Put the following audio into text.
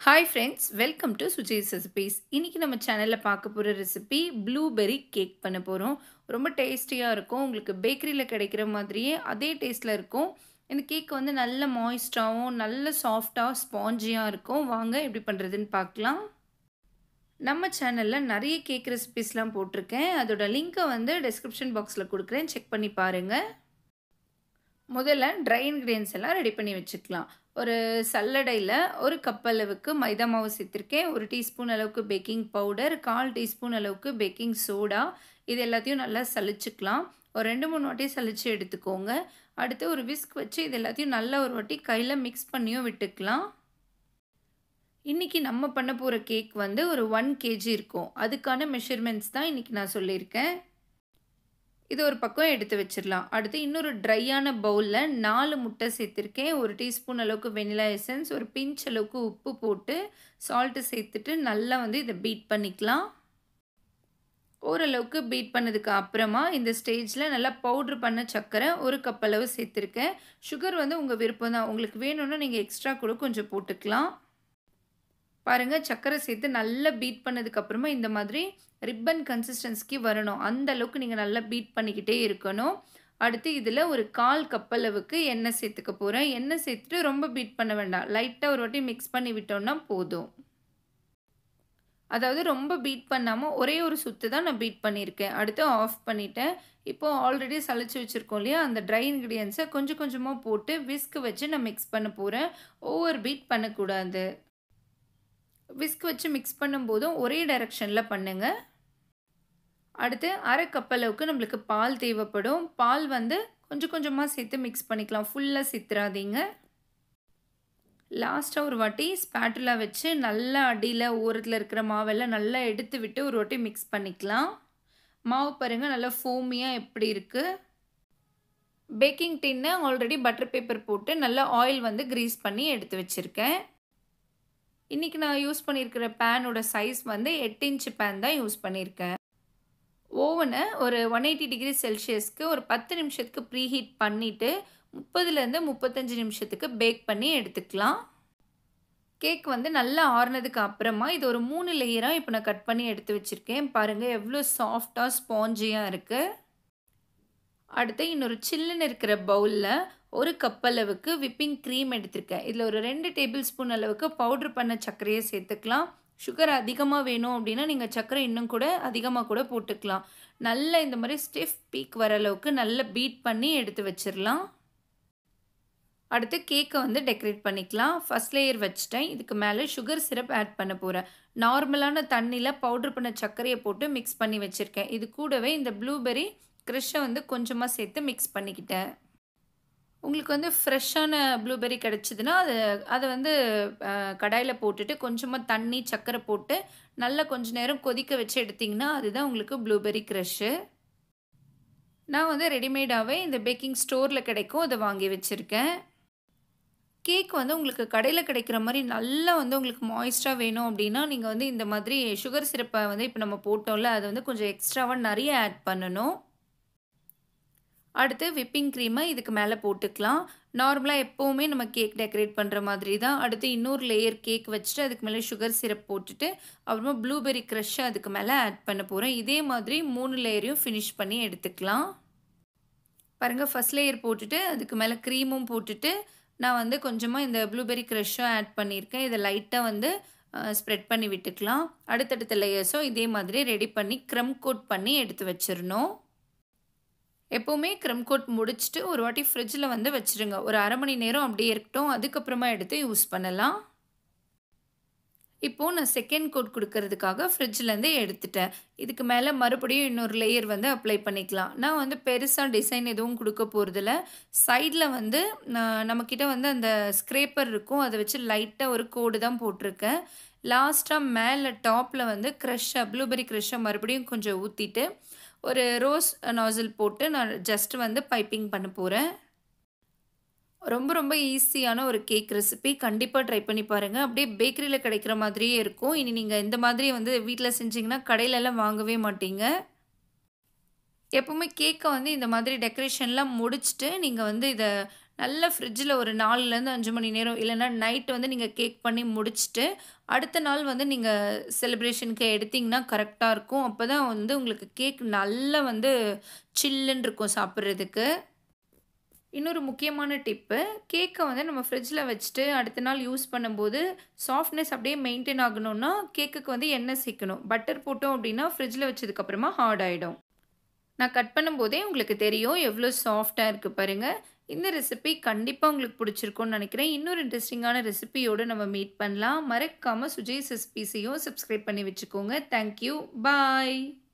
hi friends welcome to Suji's recipes இன்றைக்கி நம்ம சேனலில் பார்க்க போகிற ரெசிபி ப்ளூபெர்ரி கேக் பண்ண போகிறோம் ரொம்ப டேஸ்டியாக இருக்கும் உங்களுக்கு பேக்கரியில் கிடைக்கிற மாதிரியே அதே டேஸ்ட்டில் இருக்கும் இந்த கேக் வந்து நல்ல மாய்ஸ்டாகவும் நல்ல சாஃப்டாக ஸ்பாஞ்சியாக இருக்கும் வாங்க எப்படி பண்ணுறதுன்னு பார்க்கலாம் நம்ம சேனலில் நிறைய கேக் ரெசிபீஸ்லாம் போட்டிருக்கேன் அதோட லிங்க்கை வந்து டிஸ்கிரிப்ஷன் பாக்ஸில் கொடுக்குறேன் செக் பண்ணி பாருங்கள் முதல்ல ட்ரை இன்க்ரீடியன்ஸ் எல்லாம் ரெடி பண்ணி வச்சுக்கலாம் ஒரு சல்லடையில் ஒரு கப் அளவுக்கு மைதா மாவு சேர்த்துருக்கேன் ஒரு டீஸ்பூன் அளவுக்கு பேக்கிங் பவுடர் கால் டீஸ்பூன் அளவுக்கு பேக்கிங் சோடா இது எல்லாத்தையும் நல்லா சலிச்சுக்கலாம் ஒரு ரெண்டு மூணு வாட்டி சலிச்சு எடுத்துக்கோங்க அடுத்து ஒரு விஸ்க் வச்சு இது எல்லாத்தையும் நல்லா ஒரு வாட்டி கையில் மிக்ஸ் பண்ணியும் விட்டுக்கலாம் இன்றைக்கி நம்ம பண்ண போகிற கேக் வந்து ஒரு ஒன் கேஜி இருக்கும் அதுக்கான மெஷர்மெண்ட்ஸ் தான் இன்றைக்கி நான் சொல்லியிருக்கேன் இது ஒரு பக்கம் எடுத்து வச்சிடலாம் அடுத்து இன்னொரு ட்ரையான பவுலில் நாலு முட்டை சேர்த்துருக்கேன் ஒரு டீஸ்பூன் அளவுக்கு வெனிலா எசன்ஸ் ஒரு பிஞ்ச் அளவுக்கு உப்பு போட்டு சால்ட்டு சேர்த்துட்டு நல்லா வந்து இதை பீட் பண்ணிக்கலாம் ஓரளவுக்கு பீட் பண்ணதுக்கு அப்புறமா இந்த ஸ்டேஜில் நல்லா பவுட்ரு பண்ண சர்க்கரை ஒரு கப் அளவு சேர்த்துருக்கேன் சுகர் வந்து உங்கள் விருப்பம் தான் உங்களுக்கு வேணும்னா நீங்கள் எக்ஸ்ட்ரா கூட கொஞ்சம் போட்டுக்கலாம் பாருங்கள் சர்க்கரை சேர்த்து நல்லா பீட் பண்ணதுக்கப்புறமா இந்த மாதிரி ரிப்பன் கன்சிஸ்டன்சிக்கு வரணும் அந்த அளவுக்கு நீங்கள் நல்லா பீட் பண்ணிக்கிட்டே இருக்கணும் அடுத்து இதில் ஒரு கால் கப்பளவுக்கு எண்ணெய் சேர்த்துக்க போகிறேன் எண்ணெய் சேர்த்துட்டு ரொம்ப பீட் பண்ண வேண்டாம் லைட்டாக ஒரு வாட்டி மிக்ஸ் பண்ணி விட்டோம்னா போதும் அதாவது ரொம்ப பீட் பண்ணாமல் ஒரே ஒரு சுற்று தான் நான் பீட் பண்ணியிருக்கேன் அடுத்து ஆஃப் பண்ணிவிட்டேன் இப்போது ஆல்ரெடி சளிச்சு வச்சுருக்கோம் இல்லையா அந்த ட்ரை இன்க்ரீடியன்ஸை கொஞ்சம் கொஞ்சமாக போட்டு விஸ்க் வச்சு நான் மிக்ஸ் பண்ண போகிறேன் ஓவர் பீட் பண்ணக்கூடாது விஸ்க் வச்சு மிக்ஸ் பண்ணும்போதும் ஒரே டைரக்ஷனில் பண்ணுங்கள் அடுத்து அரை கப் அளவுக்கு நம்மளுக்கு பால் தேவைப்படும் பால் வந்து கொஞ்சம் கொஞ்சமாக சேர்த்து மிக்ஸ் பண்ணிக்கலாம் ஃபுல்லாக சித்துறாதீங்க லாஸ்ட்டாக ஒரு வாட்டி ஸ்பேட்டுலா வச்சு நல்லா அடியில் ஓரத்தில் இருக்கிற மாவெல்லாம் நல்லா எடுத்து விட்டு ஒரு வாட்டி மிக்ஸ் பண்ணிக்கலாம் மாவு பாருங்கள் நல்லா ஃபோமியாக எப்படி இருக்குது பேக்கிங் டின்னை ஆல்ரெடி பட்டர் பேப்பர் போட்டு நல்லா ஆயில் வந்து க்ரீஸ் பண்ணி எடுத்து வச்சுருக்கேன் இன்றைக்கி நான் யூஸ் பண்ணியிருக்கிற பேனோட சைஸ் வந்து எட்டு இன்ச்சு பேன் தான் யூஸ் பண்ணியிருக்கேன் ஓவனை ஒரு ஒன் எயிட்டி டிகிரி செல்சியஸ்க்கு ஒரு பத்து நிமிஷத்துக்கு ப்ரீஹீட் பண்ணிவிட்டு முப்பதுலேருந்து முப்பத்தஞ்சு நிமிஷத்துக்கு பேக் பண்ணி எடுத்துக்கலாம் கேக் வந்து நல்லா ஆறுனதுக்கு அப்புறமா இது ஒரு மூணு லேயராக இப்போ நான் கட் பண்ணி எடுத்து வச்சுருக்கேன் பாருங்கள் எவ்வளோ சாஃப்டாக ஸ்பாஞ்சியாக இருக்குது அடுத்து இன்னொரு சில்லுன்னு இருக்கிற பவுலில் ஒரு கப் அளவுக்கு விப்பிங் க்ரீம் எடுத்திருக்கேன் இதில் ஒரு ரெண்டு டேபிள் ஸ்பூன் அளவுக்கு பவுட்ரு பண்ண சர்க்கரையை சேர்த்துக்கலாம் சுகர் அதிகமாக வேணும் அப்படின்னா நீங்கள் சர்க்கரை இன்னும் கூட அதிகமாக கூட போட்டுக்கலாம் நல்ல இந்த மாதிரி ஸ்டிஃப் பீக் வர அளவுக்கு நல்லா பீட் பண்ணி எடுத்து வச்சிடலாம் அடுத்து கேக்கை வந்து டெக்கரேட் பண்ணிக்கலாம் ஃபஸ்ட் லேயர் வச்சுட்டேன் இதுக்கு மேலே சுகர் சிரப் ஆட் பண்ண போகிறேன் நார்மலான தண்ணியில் பவுட்ரு பண்ண சர்க்கரையை போட்டு மிக்ஸ் பண்ணி வச்சுருக்கேன் இது கூடவே இந்த ப்ளூபெர்ரி க்ரிஷ்ஷை வந்து கொஞ்சமாக சேர்த்து மிக்ஸ் பண்ணிக்கிட்டேன் உங்களுக்கு வந்து ஃப்ரெஷ்ஷான ப்ளூபெர்ரி கிடச்சிதுன்னா அது அதை வந்து கடாயில் போட்டுட்டு கொஞ்சமாக தண்ணி சர்க்கரை போட்டு நல்லா கொஞ்ச நேரம் கொதிக்க வச்சு எடுத்திங்கன்னா அதுதான் உங்களுக்கு ப்ளூபெர்ரி க்ரஷ்ஷு நான் வந்து ரெடிமேடாகவே இந்த பேக்கிங் ஸ்டோரில் கிடைக்கும் அதை வாங்கி வச்சுருக்கேன் கேக் வந்து உங்களுக்கு கடையில் கிடைக்கிற மாதிரி நல்லா வந்து உங்களுக்கு மாய்ஸ்டாக வேணும் அப்படின்னா நீங்கள் வந்து இந்த மாதிரி சுகர் சிரப்பை வந்து இப்போ நம்ம போட்டோம்ல அதை வந்து கொஞ்சம் எக்ஸ்ட்ராவாக நிறைய ஆட் பண்ணணும் அடுத்து விப்பிங் க்ரீமை இதுக்கு மேலே போட்டுக்கலாம் நார்மலாக எப்போவுமே நம்ம கேக் டெக்கரேட் பண்ணுற மாதிரி தான் அடுத்து இன்னொரு லேயர் கேக் வச்சுட்டு அதுக்கு மேலே சுகர் சிரப் போட்டுட்டு அப்புறமா ப்ளூபெர்ரி க்ரஷ்ஷை அதுக்கு மேலே ஆட் பண்ண போகிறேன் இதே மாதிரி மூணு லேயரையும் ஃபினிஷ் பண்ணி எடுத்துக்கலாம் பாருங்கள் ஃபஸ்ட் லேயர் போட்டுட்டு அதுக்கு மேலே க்ரீமும் போட்டுட்டு நான் வந்து கொஞ்சமாக இந்த ப்ளூபெர்ரி க்ரஷ்ஷும் ஆட் பண்ணியிருக்கேன் இதை லைட்டாக வந்து ஸ்ப்ரெட் பண்ணி விட்டுக்கலாம் அடுத்தடுத்த லேயர்ஸும் இதே மாதிரி ரெடி பண்ணி க்ரம் கோட் பண்ணி எடுத்து வச்சிடணும் எப்போவுமே க்ரம் கோட் முடிச்சுட்டு ஒரு வாட்டி ஃப்ரிட்ஜில் வந்து வச்சுருங்க ஒரு அரை மணி நேரம் அப்படியே இருக்கட்டும் அதுக்கப்புறமா எடுத்து யூஸ் பண்ணலாம் இப்போது நான் செகண்ட் கோட் கொடுக்கறதுக்காக ஃப்ரிட்ஜ்லேருந்து எடுத்துட்டேன் இதுக்கு மேலே மறுபடியும் இன்னொரு லேயர் வந்து அப்ளை பண்ணிக்கலாம் நான் வந்து பெருசாக டிசைன் எதுவும் கொடுக்க போகிறதில்ல சைடில் வந்து நம்மக்கிட்ட வந்து அந்த ஸ்க்ரேப்பர் இருக்கும் அதை வச்சு லைட்டாக ஒரு கோடு தான் போட்டிருக்கேன் லாஸ்ட்டாக மேலே டாப்பில் வந்து க்ரஷ்ஷாக ப்ளூபெர்ரி க்ரஷ்ஷை மறுபடியும் கொஞ்சம் ஊற்றிட்டு ஒரு ரோஸ் நாசில் போட்டு நான் ஜஸ்ட் வந்து பைப்பிங் பண்ண போகிறேன் ரொம்ப ரொம்ப ஈஸியான ஒரு கேக் ரெசிபி கண்டிப்பாக ட்ரை பண்ணி பாருங்கள் அப்படியே பேக்கரியில் கிடைக்கிற மாதிரியே இருக்கும் இனி நீங்கள் இந்த மாதிரி வந்து வீட்டில் செஞ்சிங்கன்னா கடையிலலாம் வாங்கவே மாட்டீங்க எப்போவுமே கேக்கை வந்து இந்த மாதிரி டெக்கரேஷன்லாம் முடிச்சுட்டு நீங்கள் வந்து இதை நல்லா ஃப்ரிட்ஜில் ஒரு நாலுலேருந்து அஞ்சு மணி நேரம் இல்லைன்னா நைட் வந்து நீங்கள் கேக் பண்ணி முடிச்சுட்டு அடுத்த நாள் வந்து நீங்கள் செலிப்ரேஷனுக்கு எடுத்திங்கன்னா கரெக்டாக இருக்கும் அப்போ தான் வந்து உங்களுக்கு கேக் நல்லா வந்து சில்லுன்னு இருக்கும் சாப்பிட்றதுக்கு இன்னொரு முக்கியமான டிப்பு கேக்கை வந்து நம்ம ஃப்ரிட்ஜில் வச்சுட்டு அடுத்த நாள் யூஸ் பண்ணும்போது சாஃப்ட்னஸ் அப்படியே மெயின்டைன் ஆகணும்னா கேக்குக்கு வந்து எண்ணெய் சேர்க்கணும் பட்டர் போட்டோம் அப்படின்னா ஃப்ரிட்ஜில் வச்சதுக்கப்புறமா ஹார்ட் ஆகிடும் நான் கட் பண்ணும்போதே உங்களுக்கு தெரியும் எவ்வளோ சாஃப்டாக இருக்குது பாருங்கள் இந்த ரெசிபி கண்டிப்பாக உங்களுக்கு பிடிச்சிருக்கும்னு நினைக்கிறேன் இன்னொரு இன்ட்ரெஸ்டிங்கான ரெசிபியோடு நம்ம மீட் பண்ணலாம் மறக்காமல் சுஜய் ரெசிபிஸையும் சப்ஸ்கிரைப் பண்ணி வச்சுக்கோங்க தேங்க்யூ பாய்